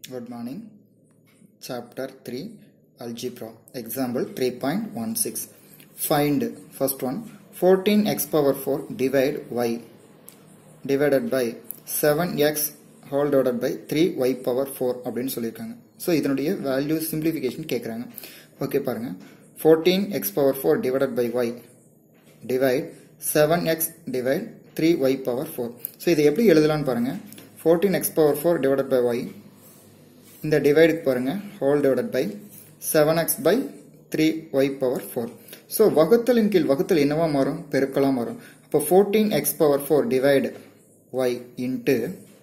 Good morning. Chapter 3 Algebra. Example 3.16. Find first one 14x power 4 divide y divided by 7x whole divided by 3y power 4 அப்படின்னு சொல்லியிருக்காங்க so இதனுடைய value simplification கேட்குறாங்க okay பாருங்க 14x power 4 divided by y divide 7x divide 3y power 4 so இதை எப்படி எழுதலாம்னு பாருங்க 14x power 4 divided by y இந்த டிவைடுக்கு பாருங்க whole divided by seven X by three Y power four so வகுத்தலின் கீழ் வகுத்தல் என்னவா மாறும் பெருக்கலா மாறும் அப்போ fourteen X power four divide Y into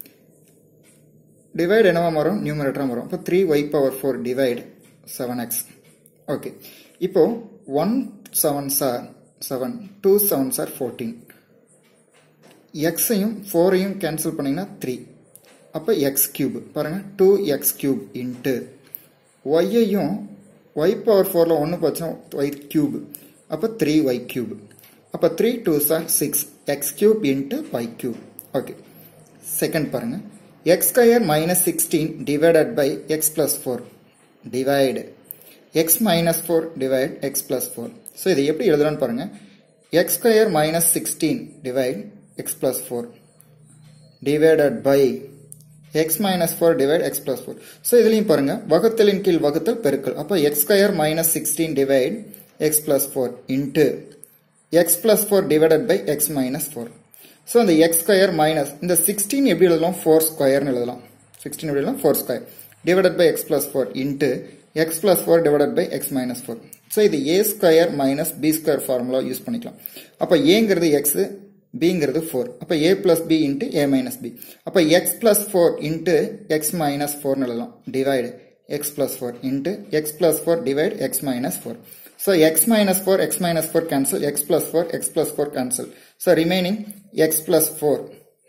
divide என்னவா மாறும் நியூமரேட்டரா மாறும் இப்போ three Y power four divide seven X okay இப்போ one seven sir seven two seven sir fourteen எக்ஸையும் ஃபோரையும் கேன்சல் பண்ணீங்கன்னா த்ரீ அப்போ எக்ஸ் கியூப் பாருங்க டூ எக்ஸ் கியூப் இன்ட்டு ஒய்யையும் ஒய் பவர் ஃபோரில் ஒன்று போச்சுன்னா ஒய் கியூப் அப்போ த்ரீ ஒய் கியூப் அப்போ three two sir six X cube into Y cube okay second பாருங்க X square minus sixteen divided by X plus four divide X minus four divide X plus four so இதை எப்படி எழுதலாம்னு பாருங்க X square minus sixteen divide X plus four divided by X minus four divide X plus four so இதுலையும் பாருங்க வகுத்தலின் கீழ் வகுத்தல் பெருக்கல் அப்போ X square minus sixteen divide X plus four into X plus four divided by X minus four so அந்த X square minus இந்த sixteen எப்படி எழுதலாம் ஃபோர் ஸ்கொயர்னு எழுதலாம் சிக்ஸ்டீன் எப்படி எழுதலாம் four square divided by X plus four into X plus four divided by X minus four so இது A square minus B square formula use பண்ணிக்கலாம் அப்போ ஏங்கிறது எக்ஸ் பிங்கிறது ஃபோர் அப்போ A plus B into A minus B அப்போ X plus four into x minus ஃபோர்னு எழுதலாம் divide x plus four into X plus four divide x minus four so x minus four x minus four cancel x plus four x plus four cancel so remaining x plus four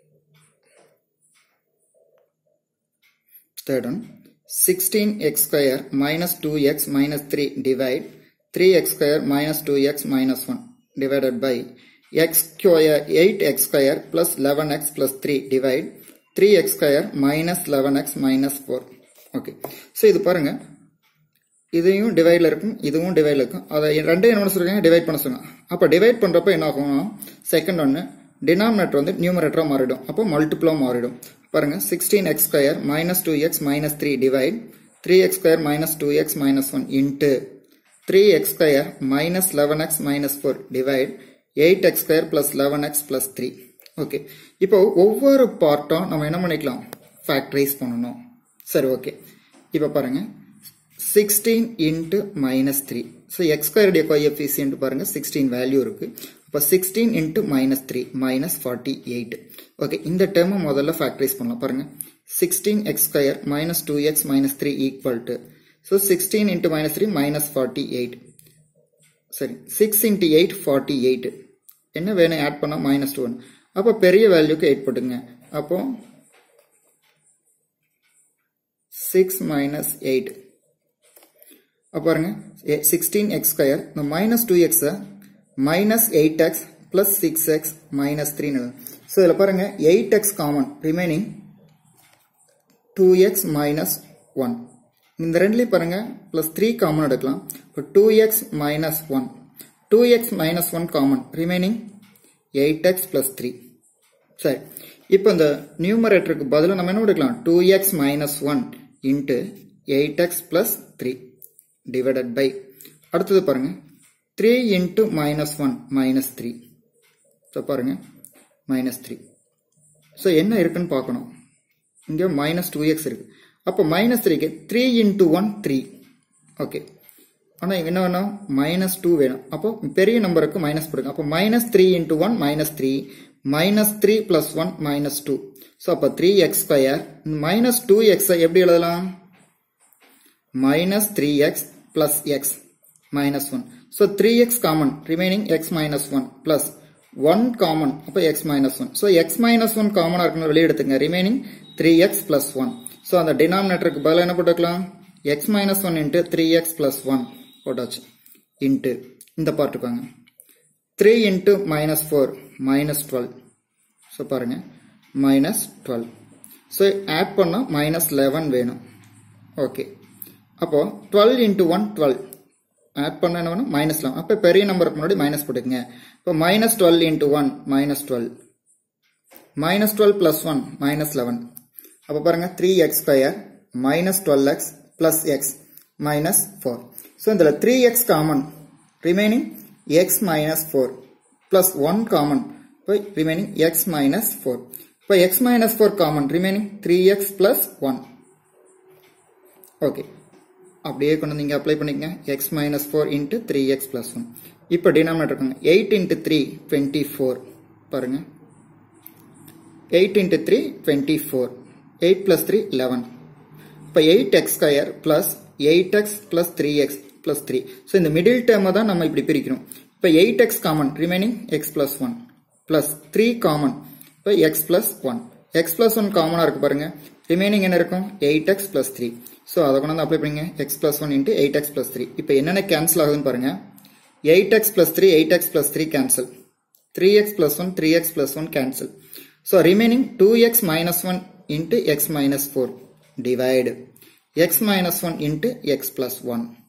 third one 16x square minus 2x minus 3 divide 3x square minus 2x minus 1 divided by x square 8x square plus 11x plus 3 divide 3x square minus 11x minus 4 okay so இது பாருங்க இதையும் டிவைடில் இருக்கும் இதுவும் டிவைடில் இருக்கும் அதை ரெண்டையும் என்ன சொல்லுங்க டிவைட் பண்ண சொல்லுங்க அப்போ டிவைட் பண்ணுறப்ப என்ன ஆகும் செகண்ட் ஒன்று டினாமினேட்டர் வந்து நியூமரேட்டராக மாறிடும் அப்போ மல்டிப்ளோ மாறிடும் பாருங்க sixteen x square minus two x minus three divide three x square minus two x minus one into three x square minus eleven x minus four divide eight x square plus eleven x plus three okay இப்போ ஒவ்வொரு பார்ட்டும் நம்ம என்ன பண்ணிக்கலாம் factorise பண்ணணும் சரி okay இப்போ பாருங்க sixteen into minus three so x ஸ்கொயருடைய கோஎஃபிசியன்ட் பாருங்க சிக்ஸ்டீன் வேல்யூ இருக்கு இப்போ sixteen into minus three minus forty eight okay இந்த டேர்மை முதல்ல ஃபேக்டரைஸ் பண்ணலாம் பாருங்க sixteen x square minus two x minus three equal to so sixteen into minus three minus forty eight சரி six into eight forty eight என்ன வேணும் add பண்ணால் minus two one அப்போ பெரிய வேல்யூக்கு எயிட் போட்டுங்க அப்போ சிக்ஸ் மைனஸ் எயிட் அப்போ பாருங்க சிக்ஸ்டீன் எக்ஸ் ஸ்கொயர் இந்த மைனஸ் டூ எக்ஸை minus eight x plus six x minus த்ரீன்னு ஸோ இதில் பாருங்க eight x common remaining two x minus one இந்த ரெண்டுலேயும் பாருங்க பிளஸ் த்ரீ காமன் எடுக்கலாம் இப்போ two x minus one two x minus one common remaining eight x plus three சரி இப்போ இந்த நியூமரேட்டருக்கு பதிலாக நம்ம என்ன எடுக்கலாம் two x minus one into eight x plus three divided by அடுத்தது பாருங்க three into minus one minus three so பாருங்க மைனஸ் த்ரீ ஸோ என்ன இருக்குன்னு பார்க்கணும் இங்கே மைனஸ் டூ எக்ஸ் இருக்கு அப்போ மைனஸ் த்ரீக்கு three into one three okay ஆனால் என்ன வேணும் மைனஸ் டூ வேணும் அப்போ பெரிய நம்பருக்கு மைனஸ் போடுங்க அப்போ minus three into one minus three minus three plus one minus two so அப்போ three x square minus two எக்ஸை எப்படி எழுதலாம் minus three x plus x minus one so three x common remaining x minus one plus one common அப்போ x minus one so x minus one காமனாக இருக்கணும் வெளியே எடுத்துங்க remaining three x plus one so அந்த டினாமினேட்டருக்கு பதிலாக என்ன போட்டுக்கலாம் x minus one into three x plus one போட்டாச்சு இன்ட்டு இந்த பார்ட்டுக்கு வாங்க three into minus four minus twelve so பாருங்க மைனஸ் டுவெல் ஸோ ஆட் பண்ணால் மைனஸ் லெவன் வேணும் ஓகே அப்போ twelve into one twelve add பண்ண என்ன வேணும் மைனஸ் லெவன் அப்போ பெரிய நம்பருக்கு முன்னாடி மைனஸ் போட்டுக்கங்க இப்போ minus twelve into one minus twelve minus twelve plus one minus eleven அப்போ பாருங்க three x square minus twelve x plus x minus four so இதில் three x common remaining x minus four plus one common இப்போ remaining x minus four இப்போ x minus four common remaining three x plus one okay அப்படியே கொண்டு வந்து இங்கே apply பண்ணிக்கங்க x minus four into three x plus one இப்போ denominator இருக்குங்க eight into three twenty four பாருங்க eight into three twenty four eight plus three eleven இப்போ eight x square plus eight x plus three x plus three so இந்த middle டேர்மை தான் நம்ம இப்படி பிரிக்கிறோம் இப்போ eight x common remaining x plus one plus three common இப்போ x plus one x plus one காமனாக இருக்கு பாருங்க ரிமைனிங் என்ன இருக்கும் eight x plus three so அதை கொண்டு வந்து அப்ளை பண்ணுங்க x plus one into eight x plus three இப்போ என்னென்ன கேன்சல் ஆகுதுன்னு பாருங்க eight x plus three eight x plus three cancel three x plus one three x plus one cancel so remaining two x minus one into x minus four divide x minus 1 into x plus 1